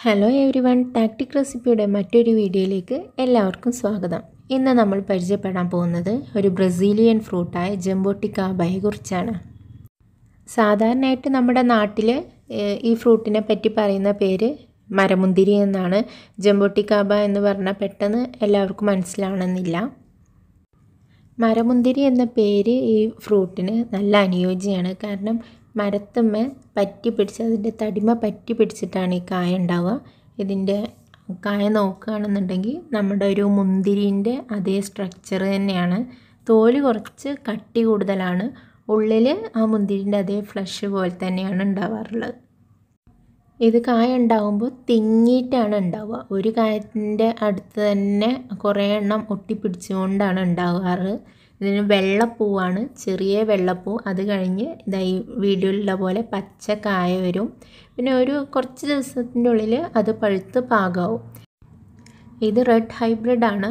hello everyone ടാക്ടിക് റെസിപ്പിയുടെ മറ്റൊരു വീഡിയോയിലേക്ക് എല്ലാവർക്കും സ്വാഗതം ഇന്ന് നമ്മൾ പരിചയപ്പെടാൻ പോകുന്നത് ഒരു ബ്രസീലിയൻ ഫ്രൂട്ടായ ജംബോട്ടിക്കാബയെ കുറിച്ചാണ് സാധാരണയായിട്ട് നമ്മുടെ നാട്ടിൽ ഈ ഫ്രൂട്ടിനെ പറ്റി പറയുന്ന പേര് മരമുന്തിരി എന്നാണ് ജംബോട്ടിക്കാബ എന്ന് പറഞ്ഞാൽ പെട്ടെന്ന് എല്ലാവർക്കും മനസ്സിലാവണമെന്നില്ല മരമുന്തിരി എന്ന പേര് ഈ ഫ്രൂട്ടിന് നല്ല അനുയോജ്യമാണ് കാരണം മരത്തുമ്മ പറ്റി പിടിച്ച് അതിൻ്റെ തടിമ പറ്റി പിടിച്ചിട്ടാണ് ഈ കായ ഉണ്ടാവുക ഇതിൻ്റെ കായ നോക്കുകയാണെന്നുണ്ടെങ്കിൽ നമ്മുടെ ഒരു മുന്തിരിൻ്റെ അതേ സ്ട്രക്ചർ തന്നെയാണ് തോല് കുറച്ച് കട്ടി കൂടുതലാണ് ഉള്ളിൽ ആ മുന്തിരിൻ്റെ അതേ ഫ്ലഷ് പോലെ തന്നെയാണ് ഉണ്ടാവാറുള്ളത് ഇത് കായ ഉണ്ടാകുമ്പോൾ തിങ്ങിയിട്ടാണ് ഉണ്ടാവുക ഒരു കായത്തിൻ്റെ അടുത്ത് തന്നെ കുറേ എണ്ണം ഒട്ടിപ്പിടിച്ചുകൊണ്ടാണ് ഉണ്ടാകാറ് ഇതിന് വെള്ളപ്പൂവാണ് ചെറിയ വെള്ളപ്പൂ അത് കഴിഞ്ഞ് ഇതാ ഈ വീഡിയോയിലുള്ള പോലെ പച്ച കായ വരും പിന്നെ ഒരു കുറച്ച് ദിവസത്തിൻ്റെ ഉള്ളിൽ അത് പഴുത്ത് പാകാവും ഇത് റെഡ് ഹൈബ്രിഡ് ആണ്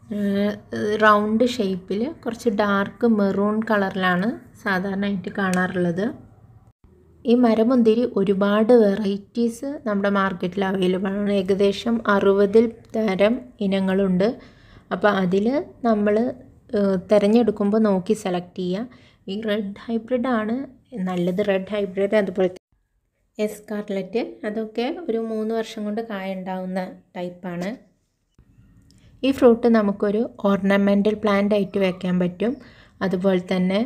റൗണ്ട് ഷേപ്പിൽ കുറച്ച് ഡാർക്ക് മെറൂൺ കളറിലാണ് സാധാരണയായിട്ട് കാണാറുള്ളത് ഈ മരമുന്തിരി ഒരുപാട് വെറൈറ്റീസ് നമ്മുടെ മാർക്കറ്റിൽ അവൈലബിൾ ആണ് ഏകദേശം അറുപതിൽ തരം ഇനങ്ങളുണ്ട് അപ്പോൾ അതിൽ നമ്മൾ തിരഞ്ഞെടുക്കുമ്പോൾ നോക്കി സെലക്ട് ചെയ്യുക ഈ റെഡ് ഹൈബ്രിഡ് ആണ് നല്ലത് റെഡ് ഹൈബ്രിഡ് അതുപോലെ എസ്കാർലറ്റ് അതൊക്കെ ഒരു മൂന്ന് വർഷം കൊണ്ട് കായ ഉണ്ടാവുന്ന ടൈപ്പാണ് ഈ ഫ്രൂട്ട് നമുക്കൊരു ഓർണമെൻ്റൽ പ്ലാന്റ് ആയിട്ട് വെക്കാൻ പറ്റും അതുപോലെ തന്നെ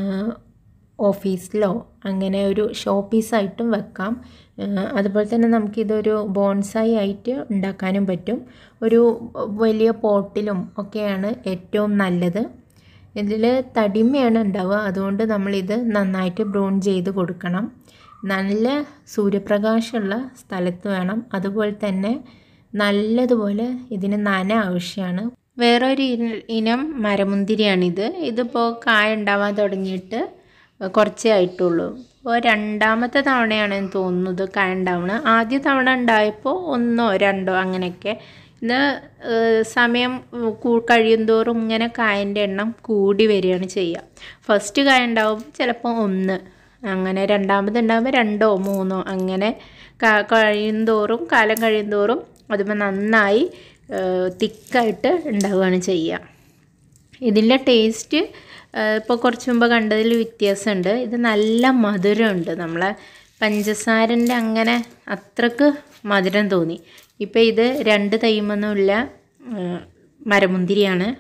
ഓഫീസിലോ അങ്ങനെ ഒരു ഷോ പീസായിട്ടും വെക്കാം അതുപോലെ തന്നെ നമുക്കിതൊരു ബോൺസായി ആയിട്ട് ഉണ്ടാക്കാനും പറ്റും ഒരു വലിയ പോട്ടിലും ഒക്കെയാണ് ഏറ്റവും നല്ലത് ഇതിൽ തടിമയാണ് ഉണ്ടാവുക അതുകൊണ്ട് നമ്മളിത് നന്നായിട്ട് ബ്രൂൺ ചെയ്ത് കൊടുക്കണം നല്ല സൂര്യപ്രകാശമുള്ള സ്ഥലത്ത് വേണം അതുപോലെ തന്നെ നല്ലതുപോലെ ഇതിന് നന ആവശ്യമാണ് വേറൊരു ഇനം മരമുന്തിരിയാണിത് ഇതിപ്പോൾ കായ ഉണ്ടാവാൻ തുടങ്ങിയിട്ട് കുറച്ചേ ആയിട്ടുള്ളൂ ഇപ്പോൾ രണ്ടാമത്തെ തവണയാണെന്ന് തോന്നുന്നത് കായ ഉണ്ടാവുന്നത് ആദ്യ തവണ ഉണ്ടായപ്പോൾ ഒന്നോ രണ്ടോ അങ്ങനെയൊക്കെ ഇന്ന് സമയം കഴിയുന്തോറും ഇങ്ങനെ കായൻ്റെ എണ്ണം കൂടി വരികയാണ് ചെയ്യുക ഫസ്റ്റ് കായ ഉണ്ടാവുമ്പോൾ ചിലപ്പോൾ ഒന്ന് അങ്ങനെ രണ്ടാമത് ഉണ്ടാകുമ്പോൾ രണ്ടോ മൂന്നോ അങ്ങനെ കഴിയുന്തോറും കാലം കഴിയുന്തോറും അതുമ്പോൾ നന്നായി തിക്കായിട്ട് ഉണ്ടാവുകയാണ് ചെയ്യുക ഇതിൻ്റെ ടേസ്റ്റ് ഇപ്പോൾ കുറച്ച് മുമ്പ് കണ്ടതിൽ വ്യത്യാസമുണ്ട് ഇത് നല്ല മധുരമുണ്ട് നമ്മളെ പഞ്ചസാരൻ്റെ അങ്ങനെ അത്രക്ക് മധുരം തോന്നി ഇപ്പോൾ ഇത് രണ്ട് തൈമൊന്നുമില്ല മരമുന്തിരിയാണ്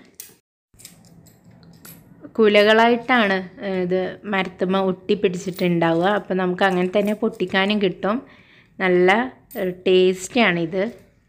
കുലകളായിട്ടാണ് ഇത് മരത്തുമ്മ ഒട്ടിപ്പിടിച്ചിട്ടുണ്ടാവുക അപ്പോൾ നമുക്ക് അങ്ങനെ തന്നെ പൊട്ടിക്കാനും കിട്ടും നല്ല ടേസ്റ്റിയാണിത്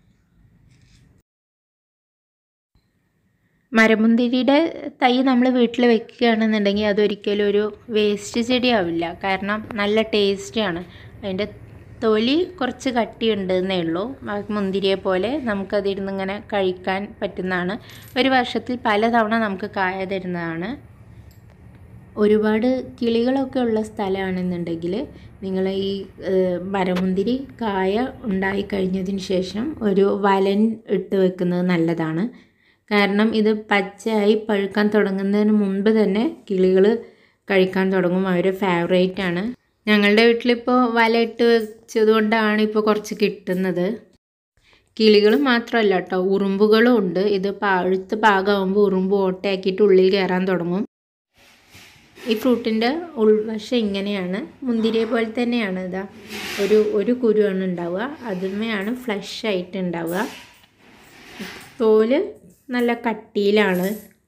മരമുന്തിരിയുടെ തൈ നമ്മൾ വീട്ടിൽ വെക്കുകയാണെന്നുണ്ടെങ്കിൽ അതൊരിക്കലും ഒരു വേസ്റ്റ് ചെടിയാവില്ല കാരണം നല്ല ടേസ്റ്റിയാണ് അതിൻ്റെ തൊലി കുറച്ച് കട്ടിയുണ്ട് എന്നേ ഉള്ളൂ മുന്തിരിയെ പോലെ നമുക്കതിരുന്ന് ഇങ്ങനെ കഴിക്കാൻ പറ്റുന്നതാണ് ഒരു വർഷത്തിൽ പലതവണ നമുക്ക് കായ തരുന്നതാണ് ഒരുപാട് കിളികളൊക്കെ ഉള്ള സ്ഥലമാണെന്നുണ്ടെങ്കിൽ നിങ്ങൾ ഈ മരമുന്തിരി കായ ഉണ്ടായി കഴിഞ്ഞതിന് ശേഷം ഒരു വലൻ ഇട്ട് വെക്കുന്നത് നല്ലതാണ് കാരണം ഇത് പച്ചയായി പഴുക്കാൻ തുടങ്ങുന്നതിന് മുൻപ് തന്നെ കിളികൾ കഴിക്കാൻ തുടങ്ങും അവർ ഫേവറേറ്റ് ആണ് ഞങ്ങളുടെ വീട്ടിലിപ്പോൾ വലയിട്ട് വെച്ചതുകൊണ്ടാണ് ഇപ്പോൾ കുറച്ച് കിട്ടുന്നത് കിളികൾ മാത്രമല്ല കേട്ടോ ഉറുമ്പുകളും ഉണ്ട് ഇത് പഴുത്ത് പാകമാകുമ്പോൾ ഉറുമ്പ് ഓട്ടയാക്കിയിട്ട് ഉള്ളിൽ കയറാൻ തുടങ്ങും ഈ ഫ്രൂട്ടിൻ്റെ ഉൾവശം ഇങ്ങനെയാണ് മുന്തിരിയെ പോലെ തന്നെയാണ് ഇതാ ഒരു ഒരു കുരുവാണ് ഉണ്ടാവുക അതുമേയാണ് ഫ്ലഷ് ആയിട്ട് ഉണ്ടാവുക തോല് നല്ല കട്ടിയിലാണ്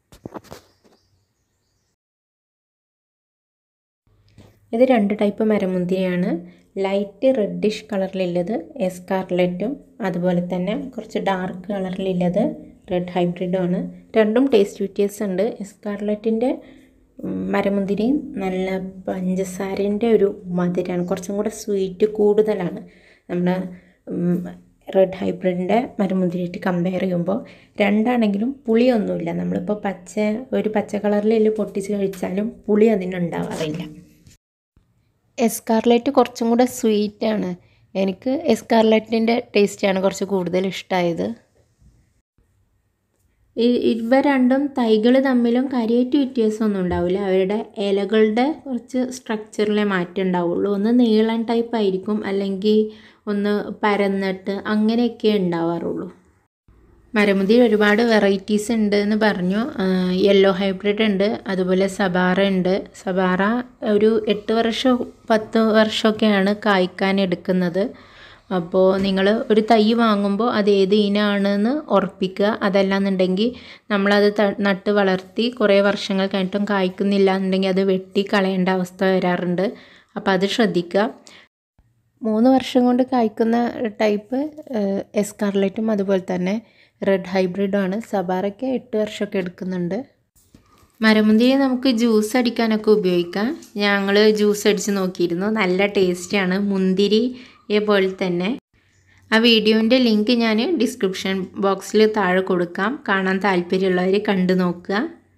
ഇത് രണ്ട് ടൈപ്പ് മരമുന്തിരിയാണ് ലൈറ്റ് റെഡിഷ് കളറിലുള്ളത് എസ്കാർലറ്റും അതുപോലെ തന്നെ കുറച്ച് ഡാർക്ക് കളറിലുള്ളത് റെഡ് ഹൈബ്രിഡും ആണ് രണ്ടും ടേസ്റ്റ് വ്യത്യാസം ഉണ്ട് എസ്കാർലറ്റിൻ്റെ മരമുന്തിരി നല്ല പഞ്ചസാരൻ്റെ ഒരു മധുരമാണ് കുറച്ചും കൂടെ സ്വീറ്റ് കൂടുതലാണ് നമ്മുടെ റെഡ് ഹൈബ്രിഡിൻ്റെ മരമുന്തിരിയായിട്ട് കമ്പയർ ചെയ്യുമ്പോൾ രണ്ടാണെങ്കിലും പുളിയൊന്നുമില്ല നമ്മളിപ്പോൾ പച്ച ഒരു പച്ച കളറിൽ പൊട്ടിച്ച് കഴിച്ചാലും പുളി അതിനുണ്ടാവാറില്ല എസ്കാർലറ്റ് കുറച്ചും കൂടെ സ്വീറ്റാണ് എനിക്ക് എസ്കാർലറ്റിൻ്റെ ടേസ്റ്റാണ് കുറച്ച് കൂടുതൽ ഇഷ്ടമായത് ഇ- ഇവ രണ്ടും തൈകൾ തമ്മിലും കാര്യമായിട്ട് വ്യത്യാസമൊന്നും ഉണ്ടാവില്ല അവരുടെ ഇലകളുടെ കുറച്ച് സ്ട്രക്ചറിലെ മാറ്റം ഉണ്ടാവുള്ളൂ ഒന്ന് നീളൻ ടൈപ്പ് ആയിരിക്കും അല്ലെങ്കിൽ ഒന്ന് പരന്നിട്ട് അങ്ങനെയൊക്കെ ഉണ്ടാവാറുള്ളൂ മരമുതിയിൽ ഒരുപാട് വെറൈറ്റീസ് ഉണ്ട് എന്ന് പറഞ്ഞു യെല്ലോ ഹൈബ്രിഡ് ഉണ്ട് അതുപോലെ സബാറ ഉണ്ട് സബാറ ഒരു എട്ട് വർഷം പത്ത് വർഷമൊക്കെയാണ് കായ്ക്കാൻ എടുക്കുന്നത് അപ്പോൾ നിങ്ങൾ ഒരു തൈ വാങ്ങുമ്പോൾ അത് ഏത് ഇനമാണെന്ന് ഉറപ്പിക്കുക അതല്ലാന്നുണ്ടെങ്കിൽ നമ്മളത് ത- നട്ട് വളർത്തി കുറേ വർഷങ്ങൾ കഴിഞ്ഞിട്ടും കായ്ക്കുന്നില്ല എന്നുണ്ടെങ്കിൽ അത് വെട്ടി കളയേണ്ട അവസ്ഥ വരാറുണ്ട് അപ്പോൾ അത് ശ്രദ്ധിക്കുക മൂന്ന് വർഷം കൊണ്ട് കായ്ക്കുന്ന ടൈപ്പ് എസ്കാർലറ്റും അതുപോലെ തന്നെ റെഡ് ഹൈബ്രിഡുമാണ് സബാറയ്ക്ക് എട്ട് വർഷമൊക്കെ എടുക്കുന്നുണ്ട് മരമുന്തിരി നമുക്ക് ജ്യൂസ് അടിക്കാനൊക്കെ ഉപയോഗിക്കാം ഞങ്ങൾ ജ്യൂസ് അടിച്ച് നോക്കിയിരുന്നു നല്ല ടേസ്റ്റിയാണ് മുന്തിരിയെ പോലെ തന്നെ ആ വീഡിയോൻ്റെ ലിങ്ക് ഞാൻ ഡിസ്ക്രിപ്ഷൻ ബോക്സിൽ താഴെ കൊടുക്കാം കാണാൻ താല്പര്യമുള്ളവർ കണ്ടു നോക്കുക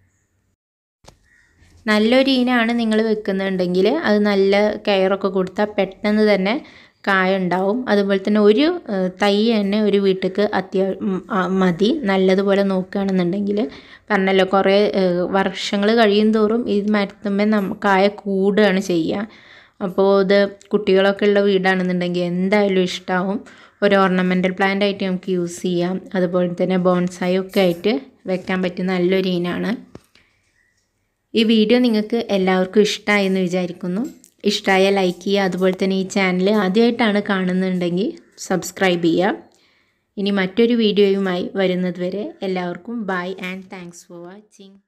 നല്ലൊരു ഇനമാണ് നിങ്ങൾ വെക്കുന്നുണ്ടെങ്കിൽ അത് നല്ല കെയറൊക്കെ കൊടുത്താൽ പെട്ടെന്ന് തന്നെ കായ ഉണ്ടാവും അതുപോലെ തന്നെ ഒരു ഏഹ്, തൈ തന്നെ ഒരു വീട്ടിലേക്ക് അത്യാ ഉം, ആ, മതി നല്ലതുപോലെ നോക്കുകയാണെന്നുണ്ടെങ്കിൽ പറഞ്ഞല്ലോ കുറേ വർഷങ്ങൾ കഴിയും തോറും ഈ മരത്തുമ്മേ നമ്മ കായ കൂടുകയാണ് ചെയ്യുക അപ്പോൾ ഇത് കുട്ടികളൊക്കെ ഉള്ള വീടാണെന്നുണ്ടെങ്കിൽ എന്തായാലും ഇഷ്ടമാവും ഒരു ഓർണമെൻ്റൽ പ്ലാന്റ് ആയിട്ട് നമുക്ക് യൂസ് ചെയ്യാം അതുപോലെ തന്നെ ബോൺസായി ഒക്കെ ആയിട്ട് വെക്കാൻ പറ്റുന്ന നല്ലൊരു ഇനമാണ് ഈ വീഡിയോ നിങ്ങൾക്ക് എല്ലാവർക്കും ഇഷ്ടമായി എന്ന് വിചാരിക്കുന്നു ഇഷ്ടമായ ലൈക്ക് ചെയ്യുക അതുപോലെ തന്നെ ഈ ചാനൽ ആദ്യമായിട്ടാണ് കാണുന്നുണ്ടെങ്കിൽ സബ്സ്ക്രൈബ് ചെയ്യുക ഇനി മറ്റൊരു വീഡിയോയുമായി വരുന്നത് വരെ എല്ലാവർക്കും bye and thanks for watching